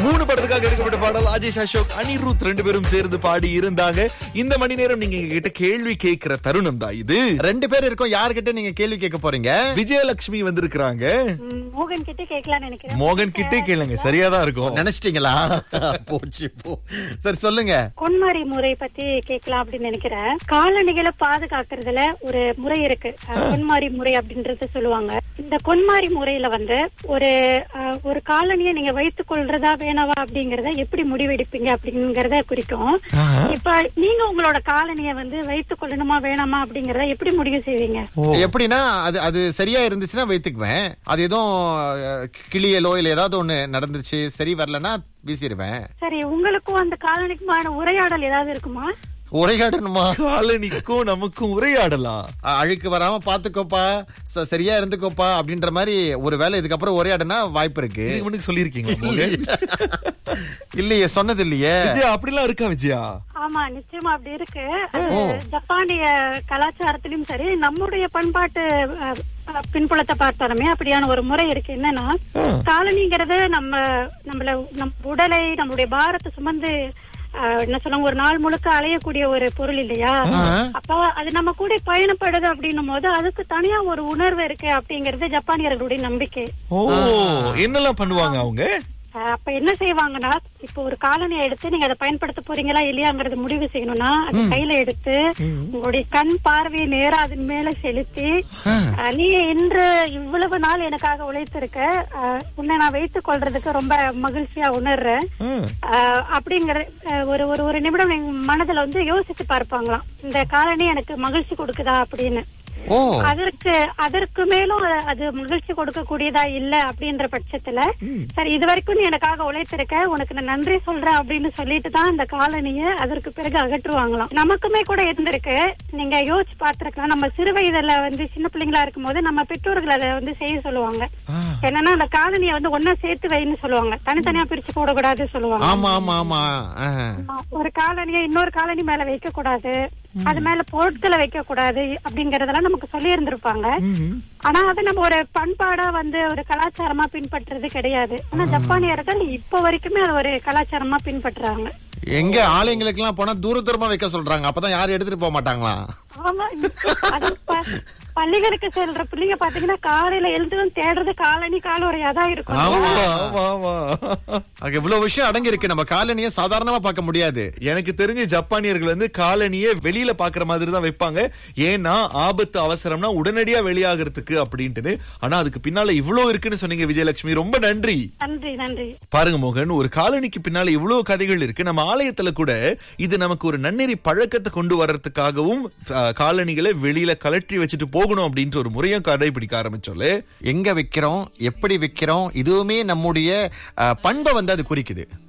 மூணு படத்துக்காக எடுக்கப்பட்ட பாடல் அஜேஷ் அசோக் அனிருத் ரெண்டு பேரும் சேர்ந்து பாடி இருந்தாங்க இந்த மணி நேரம் நீங்க எங்க கிட்ட கேள்வி கேட்கிற தருணம் தான் இது ரெண்டு பேர் இருக்கோம் யார்கிட்ட நீங்க கேள்வி கேட்க போறீங்க விஜயலட்சுமி வந்திருக்கிறாங்க ம், மோகன் கிட்ட கேட்கலாம்னு நினைக்கிறேன் மோகன் கிட்டே கேளுங்க சரியாதான் இருக்கும் நினைச்சிட்டீங்களா போச்சு போ சரி சொல்லுங்க கொன்மாரி முறை பத்தி கேட்கலாம் அப்படின்னு நினைக்கிறேன் காலணிகளை பாதுகாக்கிறதுல ஒரு முறை இருக்கு அஹ், கொன்மாரி முறை அப்படின்றத சொல்லுவாங்க இந்த கொன்மாரி முறையில வந்து ஒரு அஹ், ஒரு காலனியை நீங்க வைத்துக் கொள்றதா வேணாவா அப்படிங்கறத எப்படி முடிவெடுப்பீங்க அப்படிங்கறத குறிக்கும் இப்ப நீங்க உங்களோட காலனியை வந்து வைத்துக் கொள்ளணுமா வேணாமா அப்படிங்கறத எப்படி முடிவு செய்வீங்க எப்படின்னா அது அது சரியா இருந்துச்சுன்னா வைத்துக்குவேன் அது எதுவும் அஹ், கிளியலோ இல்ல ஏதாவது ஒண்ணு நடந்துருச்சு சரி வரலன்னா வீசிடுவேன் சரி உங்களுக்கும் அந்த காலனிக்குமான உரையாடல் ஏதாவது இருக்குமா உரையாடணுமா காலனிக்கும் நமக்கும் உரையாடலாம் அ- அழுக்கு வராம பாத்துக்கோப்பா ச- சரியா இருந்துக்கோப்பா அப்படின்ற மாதிரி ஒரு வேலை இதுக்கப்புறம் உரையாடனா வாய்ப்பு இருக்கு இதுக்கு முன்னாடி சொல்லியிருக்கீங்களா மோகன் இல்லையே சொன்னது இல்லையே விஜயா அப்படிலாம் இருக்கா விஜயா ஆமா நிச்சயமா அப்படி இருக்கு அது ஜப்பானிய கலாச்சாரத்திலும் சரி நம்முடைய பண்பாட்டு அஹ், அஹ், பின்புலத்தை பார்த்தாலுமே அப்படியான ஒரு முறை இருக்கு என்னன்னா காலனிங்கிறது நம்ம நம்மள நம் உடலை நம்மளுடைய பாரத்தை சுமந்து அஹ், என்ன சொல்லுவாங்க ஒரு நாள் முழுக்க அலையக்கூடிய ஒரு பொருள் இல்லையா அப்ப அது நம்ம கூட பயணப்படுது அப்படின்னும் போது அதுக்கு தனியா ஒரு உணர்வு இருக்கு அப்படிங்கறது ஜப்பானியர்களுடைய நம்பிக்கை ஓ என்னெல்லாம் பண்ணுவாங்க அவங்க அஹ் அப்ப என்ன செய்வாங்கன்னா இப்ப ஒரு காலனியை எடுத்து நீங்க அதை பயன்படுத்த போறீங்களா இல்லையாங்கறத முடிவு செய்யணும்னா அது கையில எடுத்து உங்களுடைய கண் பார்வையை நேரா அதன் மேல செலுத்தி அஹ் நீ இன்று இவ்வளவு நாள் எனக்காக உழைத்திருக்க அஹ் உன்னை நான் வைத்துக் கொள்றதுக்கு ரொம்ப மகிழ்ச்சியா உணர்றேன் ம். அஹ் அப்படிங்கிற அஹ் ஒரு ஒரு ஒரு நிமிடம் எங்க மனதுல வந்து யோசிச்சு பார்ப்பாங்களாம் இந்த காலனி எனக்கு மகிழ்ச்சி கொடுக்குதா அப்படின்னு ஓ அதற்கு அதற்கு மேலும் அ- அது மகிழ்ச்சி கொடுக்கக்கூடியதா இல்ல அப்படின்ற பட்சத்துல சரி இது வரைக்கும் நீ எனக்காக உழைத்திருக்க உனக்கு நான் நன்றி சொல்றேன் அப்படின்னு சொல்லிட்டு தான் அந்த காலனிய அதற்கு பிறகு அகற்றுவாங்களாம் நமக்குமே கூட இருந்திருக்கு நீங்க யோசிச்சு பார்த்திருக்கலாம் நம்ம சிறு வயதுல வந்து சின்ன பிள்ளைங்களா இருக்கும்போது நம்ம பெற்றோர்கள் அதை வந்து செய்ய சொல்லுவாங்க என்னன்னா அந்த காலனிய வந்து ஒன்னா சேர்த்து வைன்னு சொல்லுவாங்க தனித்தனியா பிரிச்சு போடக்கூடாது சொல்லுவாங்க ஆமா ஆமா ஆமா ஆஹ். ஒரு காலனியை இன்னொரு காலனி மேல வைக்க கூடாது அது மேல பொருட்களை வைக்க கூடாது அப்படிங்கறதெல்லாம் நமக்கு சொல்லி இருந்திருப்பாங்க ஆனா அது நம்ம ஒரு பண்பாடா வந்து ஒரு கலாச்சாரமா பின்பற்றுறது கிடையாது ஆனா ஜப்பானியர்கள் இப்ப வரைக்குமே அது ஒரு கலாச்சாரமா பின்பற்றுறாங்க எங்க ஆலயங்களுக்கு எல்லாம் போனா தூர தூரமா வைக்க சொல்றாங்க அப்பதான் யாரும் எடுத்துட்டு போக மாட்டாங்களா ஆமா அது ப- பள்ளிகளுக்கு செல்ற பிள்ளைங்க பாத்தீங்கன்னா காலையில எழுந்ததும் தேடுறது காலனி காலுறையா தான் இருக்கும் ஆமா ஆமா ஆமா அங்க இவ்வளவு விஷயம் அடங்கி இருக்கு நம்ம காலனிய சாதாரணமா பார்க்க முடியாது எனக்கு தெரிஞ்ச ஜப்பானியர்கள் வந்து காலனிய வெளியில பாக்குற மாதிரி தான் வைப்பாங்க ஏன்னா ஆபத்து அவசரம்னா உடனடியா வெளியாகிறதுக்கு அப்படின்ட்டு ஆனா அதுக்கு பின்னால இவ்வளவு இருக்குன்னு சொன்னீங்க விஜயலட்சுமி ரொம்ப நன்றி நன்றி நன்றி பாருங்க மோகன் ஒரு காலனிக்கு பின்னால இவ்வளவு கதைகள் இருக்கு நம்ம ஆலயத்துல கூட இது நமக்கு ஒரு நன்னெறி பழக்கத்தை கொண்டு வர்றதுக்காகவும் அஹ், காலணிகளை வெளியில கலற்றி வச்சுட்டு போகணும் அப்படின்ற ஒரு முறையும் கடைபிடிக்க ஆரம்பிச்சோம்ல எங்க வைக்கிறோம் எப்படி வைக்கிறோம் இதுவுமே நம்முடைய அஹ், பண்பை வந்து அது குறிக்குது